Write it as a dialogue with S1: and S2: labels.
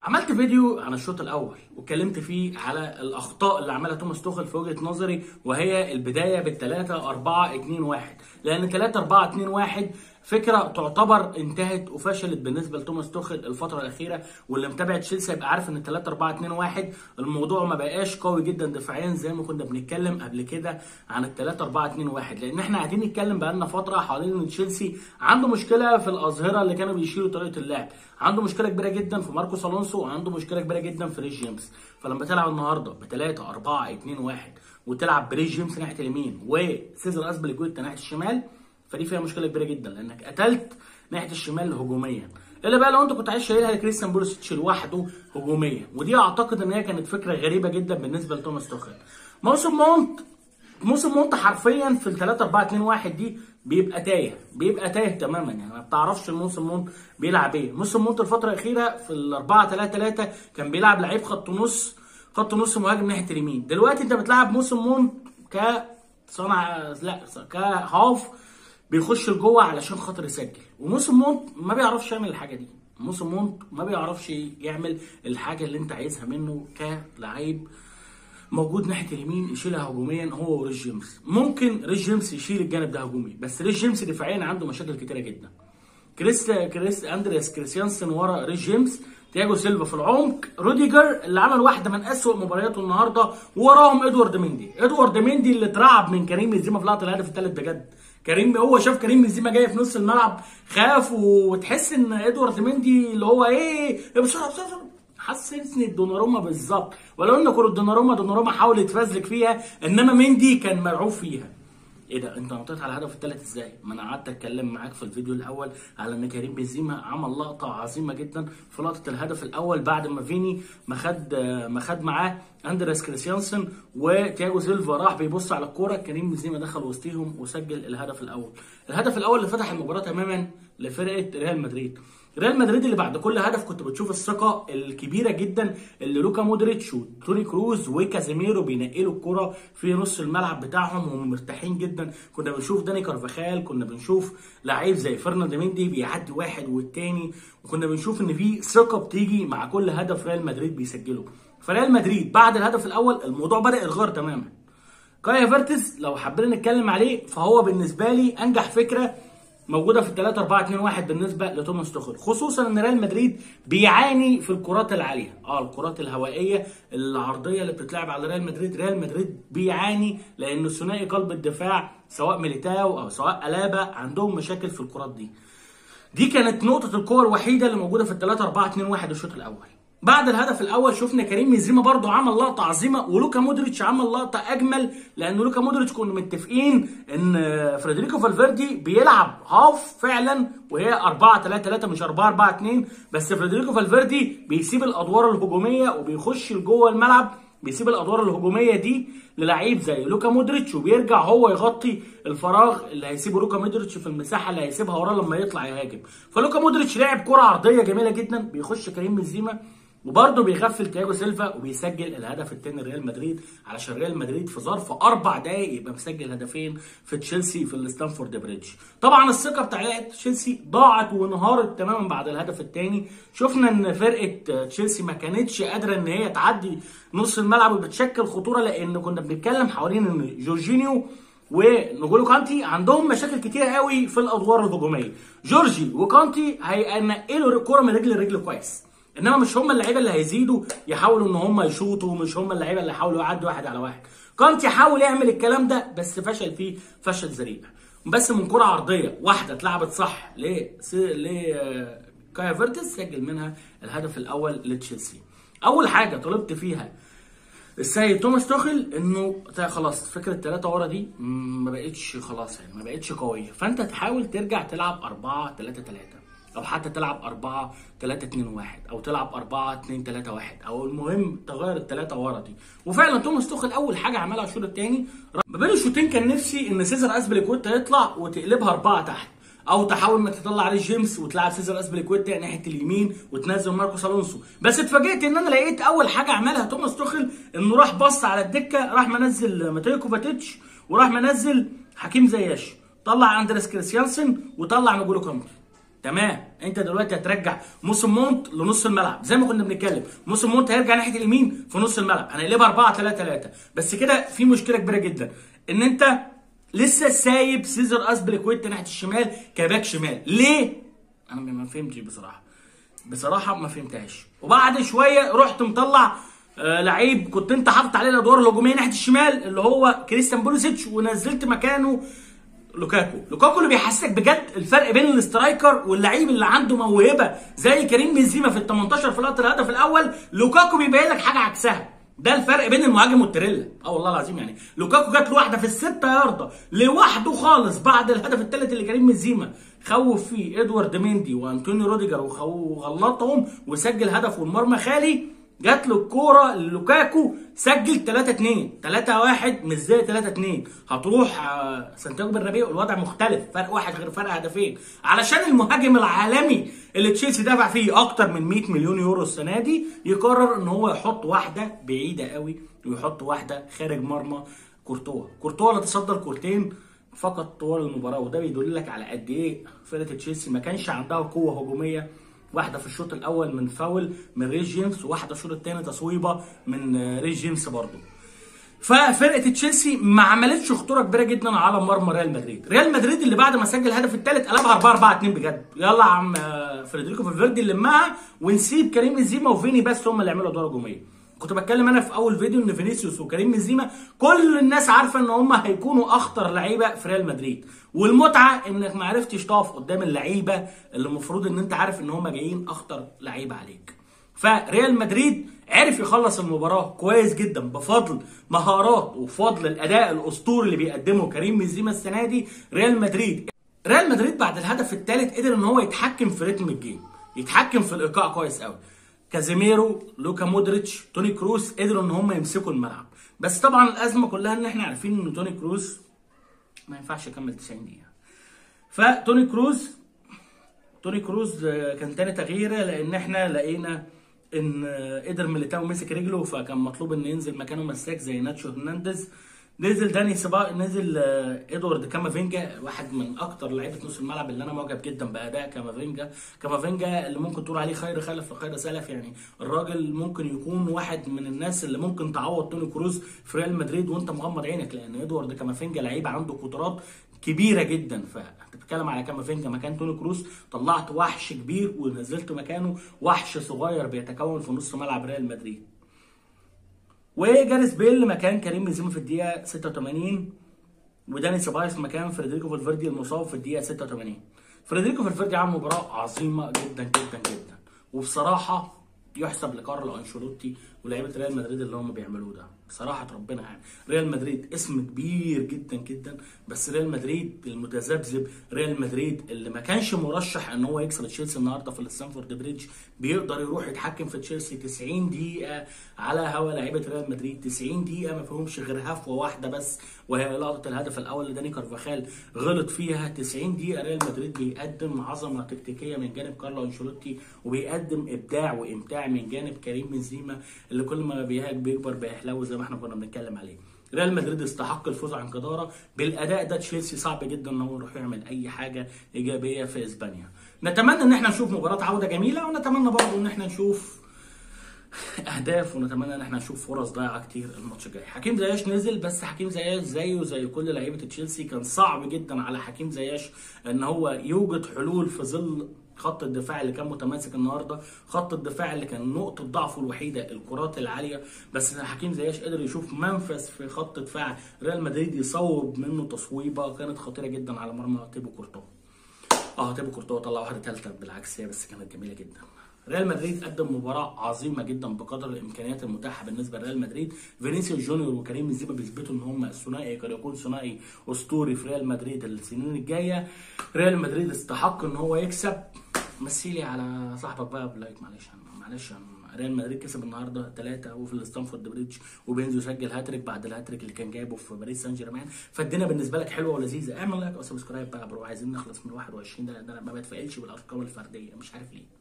S1: عملت فيديو عن الشوط الاول واتكلمت فيه على الاخطاء اللي عملها توماس توخل في وجهه نظري وهي البدايه بال 3 4 2 1 لان 3 4 2 1 فكره تعتبر انتهت وفشلت بالنسبه لتوماس توخل الفتره الاخيره واللي متابع تشيلسي هيبقى عارف ان 3 4 2 1 الموضوع ما بقاش قوي جدا دفاعيا زي ما كنا بنتكلم قبل كده عن ال 3 4 2 1 لان احنا قاعدين نتكلم بقالنا فتره حوالين ان تشيلسي عنده مشكله في الاظهره اللي كانوا بيشيلوا طريقه اللعب عنده مشكله كبيره جدا في ماركوس الونسو وعنده مشكله كبيره جدا في ريش جيمس فلما تلعب النهارده ب 3 4 2 1 وتلعب بريش جيمس ناحيه اليمين وسيزر اسبليكويتا ناحيه الشمال فدي فيها مشكله كبيره جدا لانك قتلت ناحيه الشمال هجوميا الا بقى لو انت كنت عايز شايلها لكريستيان بولوسيتش لوحده هجوميا ودي اعتقد ان هي كانت فكره غريبه جدا بالنسبه لتوماس توخيل موسم مونت موسم مونت حرفيا في ال 3 4 2 1 دي بيبقى تايه بيبقى تايه تماما يعني ما بتعرفش الموسم مونت بيلعب ايه موسم مونت الفتره الاخيره في ال 4 3 3 كان بيلعب لعيب خط نص خط نص مهاجم ناحيه اليمين دلوقتي انت بتلعب موسم مونت ك صنع لا كهاف بيخش لجوه علشان خاطر يسجل وموسم مونت ما بيعرفش يعمل الحاجه دي موسم مونت ما بيعرفش يعمل الحاجه اللي انت عايزها منه كلعيب موجود ناحيه اليمين يشيلها هجوميا هو وريش جيمس ممكن ريش جيمس يشيل الجانب ده هجومي بس ريش جيمس دفاعيا عنده مشاكل كتيره جدا كريست كريست اندرياس كريستيانسن ورا ريش جيمس تياجو سيلفا في العمق روديجر اللي عمل واحده من اسوء مبارياته النهارده وراهم ادوارد مندي ادوارد مندي اللي اترعب من كريم بنزيما في لقطه الهدف الثالث بجد كريم هو شاف كريم بنزيما جاي في نص الملعب خاف وتحس ان ادوارد مندي اللي هو ايه بسرعه بسرعه حسسني الدوناروما بالظبط ولو ان كره الدوناروما دوناروما حاول يتفزلك فيها انما مندي كان مرعوب فيها ايه ده انت نطيت على الهدف الثالث ازاي؟ ما انا قعدت اتكلم معاك في الفيديو الاول على ان كريم بنزيما عمل لقطه عظيمه جدا في لقطه الهدف الاول بعد ما فيني ما خد ما خد معاه اندريس كريستيانسن وتياجو سيلفا راح بيبص على الكوره كريم بنزيما دخل وسطيهم وسجل الهدف الاول. الهدف الاول اللي فتح المباراه تماما لفرقه ريال مدريد. ريال مدريد اللي بعد كل هدف كنت بتشوف الثقه الكبيره جدا اللي لوكا مودريتش وتوني كروز وكازيميرو بينقلوا الكره في نص الملعب بتاعهم وهم مرتاحين جدا كنا بنشوف داني كارفاخال كنا بنشوف لعيب زي فرناند مندي بيعدي واحد والتاني وكنا بنشوف ان في ثقه بتيجي مع كل هدف ريال مدريد بيسجله فريال مدريد بعد الهدف الاول الموضوع بدا يتغير تماما كايا فيرتز لو حبينا نتكلم عليه فهو بالنسبه لي انجح فكره موجوده في 3 4 2 1 بالنسبه لتوماس توخل خصوصا ان ريال مدريد بيعاني في الكرات العاليه اه الكرات الهوائيه العرضيه اللي بتتلعب على ريال مدريد ريال مدريد بيعاني لان ثنائي قلب الدفاع سواء ميليتاو او سواء الابا عندهم مشاكل في الكرات دي دي كانت نقطه القوه الوحيده اللي موجوده في 3 4 2 1 الشوط الاول بعد الهدف الاول شفنا كريم بنزيما برضه عمل لقطه عظيمه ولوكا مودريتش عمل لقطه اجمل لان لوكا مودريتش كنا متفقين ان فريدريكو فالفيردي بيلعب هاف فعلا وهي 4 3 3 مش 4 4 2 بس فريدريكو فالفيردي بيسيب الادوار الهجوميه وبيخش لجوه الملعب بيسيب الادوار الهجوميه دي للعيب زي لوكا مودريتش وبيرجع هو يغطي الفراغ اللي هيسيبه لوكا مودريتش في المساحه اللي هيسيبها وراه لما يطلع يهاجم فلوكا مودريتش لعب كره عرضيه جميله جدا بيخش كريم بنزيما وبرضه بيغفل تياجو سيلفا وبيسجل الهدف الثاني لريال مدريد علشان ريال مدريد في ظرف اربع دقائق يبقى مسجل هدفين في تشيلسي في الستانفورد بريدج. طبعا الثقه بتاع تشيلسي ضاعت وانهارت تماما بعد الهدف الثاني، شفنا ان فرقه تشيلسي ما كانتش قادره ان هي تعدي نص الملعب وبتشكل خطوره لان كنا بنتكلم حوالين ان جورجينيو ونجولو كانتي عندهم مشاكل كتيره قوي في الادوار الهجوميه. جورجي وكانتي هينقلوا الكوره من رجل لرجل كويس. انما مش هم اللعيبه اللي هيزيدوا يحاولوا ان هم يشوطوا مش هم اللعيبه اللي يحاولوا يعدوا واحد على واحد كانت يحاول يعمل الكلام ده بس فشل فيه فشل ذريع بس من كره عرضيه واحده اتلعبت صح ل ل كايا فيرتز سجل منها الهدف الاول لتشيلسي اول حاجه طلبت فيها السيد توماس توخل انه خلاص فكره ثلاثه ورا دي ما بقتش خلاص يعني ما بقتش قويه فانت تحاول ترجع تلعب 4 3 3 او حتى تلعب 4 3 2 1 او تلعب 4 2 3 1 او المهم تغير الثلاثه ورا دي وفعلا توماس توخل اول حاجه عملها الشوط الثاني ما بين الشوطين كان نفسي ان سيزر اسبليكويتا يطلع وتقلبها اربعه تحت او تحاول انك تطلع عليه جيمس وتلعب سيزر اسبليكويتا ناحيه اليمين وتنزل ماركوس الونسو بس اتفاجئت ان انا لقيت اول حاجه عملها توماس توخل انه راح بص على الدكه راح منزل ماتيو كوفاتيتش وراح منزل حكيم زياش طلع اندريس كريستيانسن وطلع نجولو كامتي تمام انت دلوقتي هترجع موسم مونت لنص الملعب زي ما كنا بنتكلم موسم مونت هيرجع ناحيه اليمين في نص الملعب هنقلبها 4 3 3 بس كده في مشكله كبيره جدا ان انت لسه سايب سيزر اسبليكويت ناحيه الشمال كباك شمال ليه انا ما فهمتش بصراحه بصراحه ما فهمتهاش وبعد شويه رحت مطلع آه لعيب كنت انت حاطط عليه الادوار الهجوميه ناحيه الشمال اللي هو كريستيان بوليسيتش ونزلت مكانه لوكاكو لوكاكو اللي بيحسسك بجد الفرق بين الاسترايكر واللعيب اللي عنده موهبه زي كريم بنزيما في ال 18 في لقطه الهدف الاول لوكاكو بيبين لك حاجه عكسها ده الفرق بين المهاجم والتريلا اه والله العظيم يعني لوكاكو جات له واحده في الستة ياردة لوحده خالص بعد الهدف الثالث اللي كريم بنزيما خوف فيه ادوارد ميندي وانطونيو روديجر وغلطهم وسجل هدف والمرمى خالي جات له الكوره لوكاكو سجل 3 2 3 1 مش زي 3 2 هتروح آه، سانتياغو بالربيع الوضع مختلف فرق واحد غير فرق هدفين علشان المهاجم العالمي اللي تشيلسي دفع فيه اكتر من 100 مليون يورو السنه دي يقرر ان هو يحط واحده بعيده قوي ويحط واحده خارج مرمى كورتوا كورتوا اللي تصدر كورتين فقط طوال المباراه وده بيدل لك على قد ايه فرقه تشيلسي ما كانش عندها قوه هجوميه واحده في الشوط الاول من فاول من ريس جيمس وواحده الشوط الثاني تصويبه من آه، ريس جيمس برضه ففرقه تشيلسي ما عملتش خطوره كبيره جدا على مرمى ريال مدريد ريال مدريد اللي بعد ما سجل الهدف الثالث قلبها 4 4 2 بجد يلا يا عم آه، فريدريكو فالفيردي لمها ونسيب كريم بنزيما وفيني بس هم اللي يعملوا ادوار هجوميه كنت بتكلم انا في اول فيديو ان فينيسيوس وكريم بنزيما كل الناس عارفه ان هم هيكونوا اخطر لعيبه في ريال مدريد والمتعه انك ما عرفتش تقف قدام اللعيبه اللي المفروض ان انت عارف ان هم جايين اخطر لعيبه عليك فريال مدريد عرف يخلص المباراه كويس جدا بفضل مهارات وفضل الاداء الاسطوري اللي بيقدمه كريم بنزيما السنه دي ريال مدريد ريال مدريد بعد الهدف الثالث قدر ان هو يتحكم في رتم الجيم يتحكم في الايقاع كويس قوي كازيميرو لوكا مودريتش توني كروس قدروا ان هم يمسكوا الملعب بس طبعا الازمه كلها ان احنا عارفين ان توني كروس ما ينفعش يكمل 90 دقيقه فتوني كروز توني كروز آه، كان تاني تغييره لان احنا لقينا ان آه، قدر ميليتاو مسك رجله فكان مطلوب ان ينزل مكانه مساك زي ناتشو هرنانديز نزل داني سبا نزل آه، ادوارد كامافينجا واحد من اكتر لعيبه نص الملعب اللي انا معجب جدا باداء كامافينجا كامافينجا اللي ممكن تقول عليه خير خلف وخير سلف يعني الراجل ممكن يكون واحد من الناس اللي ممكن تعوض توني كروز في ريال مدريد وانت مغمض عينك لان ادوارد كامافينجا لعيب عنده قدرات كبيره جدا فانت بتتكلم على كامافينجا مكان توني كروز طلعت وحش كبير ونزلت مكانه وحش صغير بيتكون في نص ملعب ريال مدريد وجاريس بيل مكان كريم بنزيما في الدقيقه 86 وداني سيبايوس مكان فريدريكو فالفيردي المصاب في الدقيقه 86 فريدريكو فالفيردي عمل مباراه عظيمه جدا جدا جدا وبصراحه يحسب لكارلو انشيلوتي ولاعيبه ريال مدريد اللي هم بيعملوه ده بصراحه ربنا يعني ريال مدريد اسم كبير جدا جدا بس ريال مدريد المتذبذب ريال مدريد اللي ما كانش مرشح ان هو يكسب تشيلسي النهارده في الستانفورد بريدج بيقدر يروح يتحكم في تشيلسي 90 دقيقه على هوا لعيبه ريال مدريد 90 دقيقه ما فيهمش غير هفوه واحده بس وهي لقطه الهدف الاول اللي داني كارفاخال غلط فيها 90 دقيقه ريال مدريد بيقدم عظمه تكتيكيه من جانب كارلو انشيلوتي وبيقدم ابداع وامتاع من جانب كريم بنزيما اللي كل ما بيهاج بيكبر بيحلو زي ما احنا كنا بنتكلم عليه ريال مدريد استحق الفوز عن جداره بالاداء ده تشيلسي صعب جدا ان هو يروح يعمل اي حاجه ايجابيه في اسبانيا نتمنى ان احنا نشوف مباراه عوده جميله ونتمنى برضه ان احنا نشوف اهداف ونتمنى ان احنا نشوف فرص ضايعه كتير الماتش الجاي حكيم زياش نزل بس حكيم زياش زيه زي كل لعيبه تشيلسي كان صعب جدا على حكيم زياش ان هو يوجد حلول في ظل خط الدفاع اللي كان متماسك النهارده خط الدفاع اللي كان نقطه ضعفه الوحيده الكرات العاليه بس حكيم زياش قدر يشوف منفذ في خط دفاع ريال مدريد يصوب منه تصويبه كانت خطيره جدا على مرمى تيبو كورتوا اه تيبو كورتوا طلع واحده ثالثه بالعكس هي بس كانت جميله جدا ريال مدريد قدم مباراة عظيمة جدا بقدر الإمكانيات المتاحة بالنسبة لريال مدريد، فينيسيوس جونيور وكريم بنزيما بيثبتوا إن هم الثنائي قد يكون ثنائي أسطوري في ريال مدريد السنين الجاية، ريال مدريد استحق إن هو يكسب، مثيلي على صاحبك بقى بلايك معلش معلش ريال مدريد كسب النهارده ثلاثة وفي الستانفورد بريدج وبينزو سجل هاتريك بعد الهاتريك اللي كان جايبه في باريس سان جيرمان فالدنيا بالنسبه لك حلوه ولذيذه اعمل لايك او سبسكرايب بقى برو عايزين نخلص من 21 ده ده انا ما بتفائلش بالارقام الفرديه مش عارف ليه